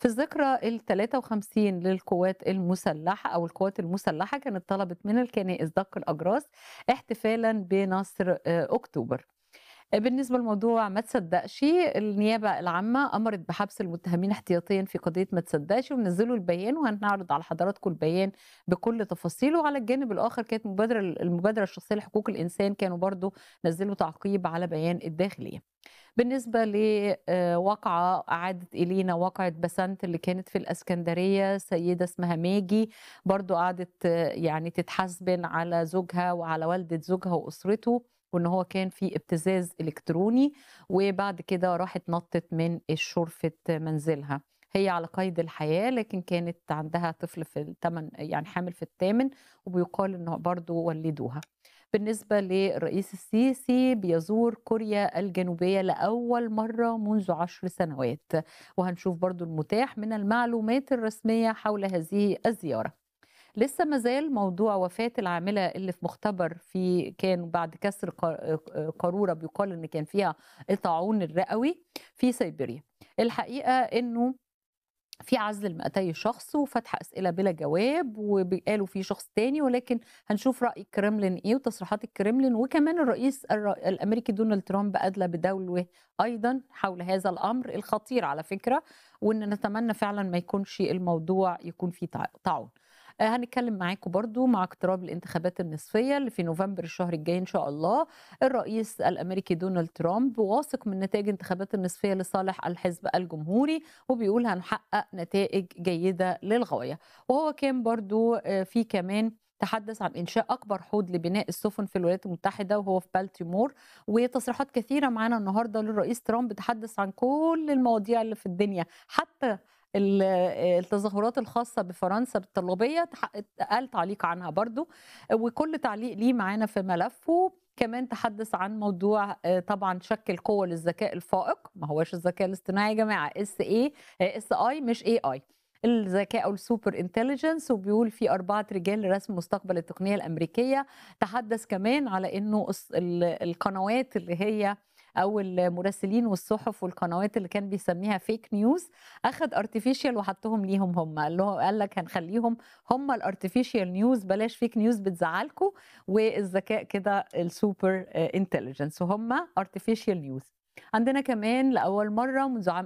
في الذكرى ال53 للقوات المسلحة أو القوات المسلحة كانت طلبت من الكنائس دق الأجراس احتفالا بنصر آه، أكتوبر بالنسبة لموضوع ما تصدقش النيابة العامة أمرت بحبس المتهمين احتياطيا في قضية ما تصدقش ونزلوا البيان وهنعرض على حضراتكم البيان بكل تفاصيله وعلى الجانب الآخر كانت مبادرة المبادرة الشخصية لحقوق الإنسان كانوا برضو نزلوا تعقيب على بيان الداخلية بالنسبة لواقعة عادت إلينا واقعة بسنت اللي كانت في الأسكندرية سيدة اسمها ماجي برضو قعدت آه، يعني تتحاسبن على زوجها وعلى والدة زوجها وأسرته وان هو كان في ابتزاز الكتروني وبعد كده راحت نطت من شرفة منزلها هي على قيد الحياة لكن كانت عندها طفل في الثمن يعني حامل في الثامن وبيقال انه برضو ولدوها بالنسبة للرئيس السيسي بيزور كوريا الجنوبية لأول مرة منذ عشر سنوات وهنشوف برضو المتاح من المعلومات الرسمية حول هذه الزيارة لسه مازال موضوع وفاة العاملة اللي في مختبر في كان بعد كسر قا- قارورة بيقال ان كان فيها الطاعون الرئوي في سيبيريا الحقيقة انه في عزل 200 شخص وفتح اسئله بلا جواب وقالوا في شخص تاني ولكن هنشوف راي الكرملين ايه وتصريحات الكرملين وكمان الرئيس الر- الامريكي دونالد ترامب ادلى بدوله ايضا حول هذا الامر الخطير على فكره وان نتمنى فعلا ما يكونش الموضوع يكون فيه تع- طاعون آه، هنتكلم معاكم برضو مع اقتراب الانتخابات النصفية اللي في نوفمبر الشهر الجاي إن شاء الله الرئيس الأمريكي دونالد ترامب واثق من نتائج الانتخابات النصفية لصالح الحزب الجمهوري وبيقول هنحقق نتائج جيدة للغاية وهو كان برضو آه، في كمان تحدث عن إنشاء أكبر حوض لبناء السفن في الولايات المتحدة وهو في بالتيمور وتصريحات كثيرة معانا النهاردة للرئيس ترامب تحدث عن كل المواضيع اللي في الدنيا حتى ال- التظاهرات الخاصة بفرنسا بالطلابية تح- قال تعليق عنها برضو وكل تعليق ليه معانا في ملفه كمان تحدث عن موضوع آه، طبعا شكل قوة للذكاء الفائق ما هوش الذكاء الاصطناعي يا جماعة اس اي اس اي مش اي اي الذكاء او السوبر انتليجنس وبيقول في أربعة رجال لرسم مستقبل التقنية الأمريكية تحدث كمان على إنه الس- ال- القنوات اللي هي او المراسلين والصحف والقنوات اللي كان بيسميها فيك نيوز اخد ارتفيشال وحطهم ليهم هم قال له قال لك هنخليهم هم الارتفيشال نيوز بلاش فيك نيوز بتزعلكم والذكاء كده السوبر انتليجنس وهم ارتفيشال نيوز عندنا كمان لأول مرة منذ عام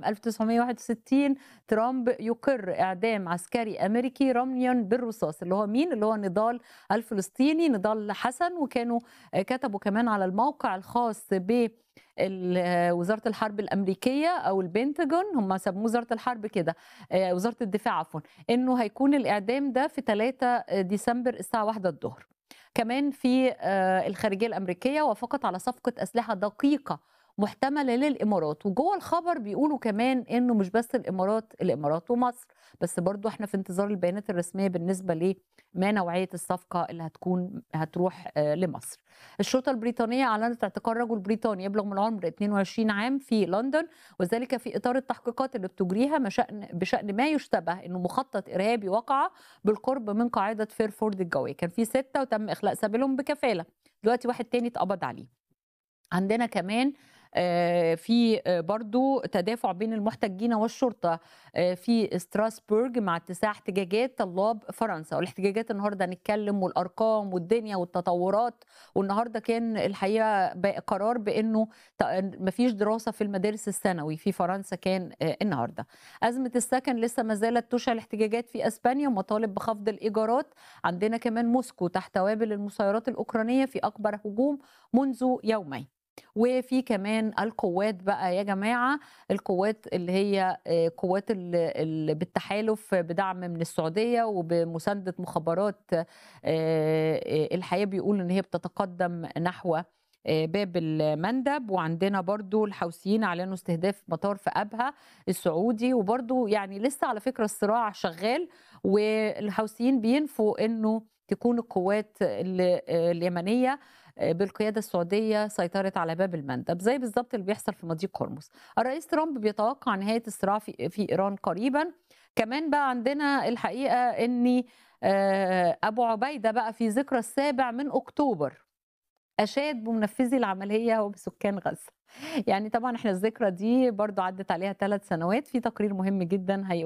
1961 ترامب يقر إعدام عسكري أمريكي رميا بالرصاص اللي هو مين؟ اللي هو نضال الفلسطيني نضال حسن وكانوا آه، كتبوا كمان على الموقع الخاص ب ال- آه، وزارة الحرب الأمريكية أو البنتاجون هم سموه وزارة الحرب كده آه، وزارة الدفاع عفوا إنه هيكون الإعدام ده في 3 ديسمبر الساعة 1 الظهر كمان في آه، الخارجية الأمريكية وافقت على صفقة أسلحة دقيقة محتملة للإمارات وجوه الخبر بيقولوا كمان إنه مش بس الإمارات الإمارات ومصر بس برضو احنا في انتظار البيانات الرسمية بالنسبة لما نوعية الصفقة اللي هتكون هتروح آه، لمصر الشرطة البريطانية أعلنت اعتقال رجل بريطاني يبلغ من العمر 22 عام في لندن وذلك في إطار التحقيقات اللي بتجريها مشأن بشأن ما يشتبه إنه مخطط إرهابي وقع بالقرب من قاعدة فيرفورد الجوية كان في ستة وتم إخلاء سبيلهم بكفالة دلوقتي واحد تاني اتقبض عليه عندنا كمان آه، في آه، برضو تدافع بين المحتجين والشرطة آه، في ستراسبورج مع اتساع احتجاجات طلاب فرنسا والاحتجاجات النهاردة هنتكلم والأرقام والدنيا والتطورات والنهاردة كان الحقيقة بقى قرار بأنه ت- مفيش دراسة في المدارس الثانوي في فرنسا كان آه، النهاردة أزمة السكن لسه ما زالت تشعل احتجاجات في أسبانيا ومطالب بخفض الإيجارات عندنا كمان موسكو تحت وابل المسيرات الأوكرانية في أكبر هجوم منذ يومين وفي كمان القوات بقى يا جماعة القوات اللي هي آه، قوات ال- ال- بالتحالف بدعم من السعودية وبمساندة مخابرات آه، آه، الحقيقة بيقول ان هي بتتقدم نحو آه، باب المندب وعندنا برضو الحوثيين اعلنوا استهداف مطار في ابها السعودي وبرضو يعني لسه على فكرة الصراع شغال والحوثيين بينفوا انه تكون القوات ال- آه، اليمنية بالقياده السعوديه سيطرت على باب المندب زي بالظبط اللي بيحصل في مضيق هرمز الرئيس ترامب بيتوقع نهايه الصراع في, في ايران قريبا كمان بقى عندنا الحقيقه ان آه، ابو عبيده بقى في ذكرى السابع من اكتوبر اشاد بمنفذي العمليه وبسكان غزه يعني طبعا احنا الذكرى دي برضو عدت عليها ثلاث سنوات في تقرير مهم جدا هي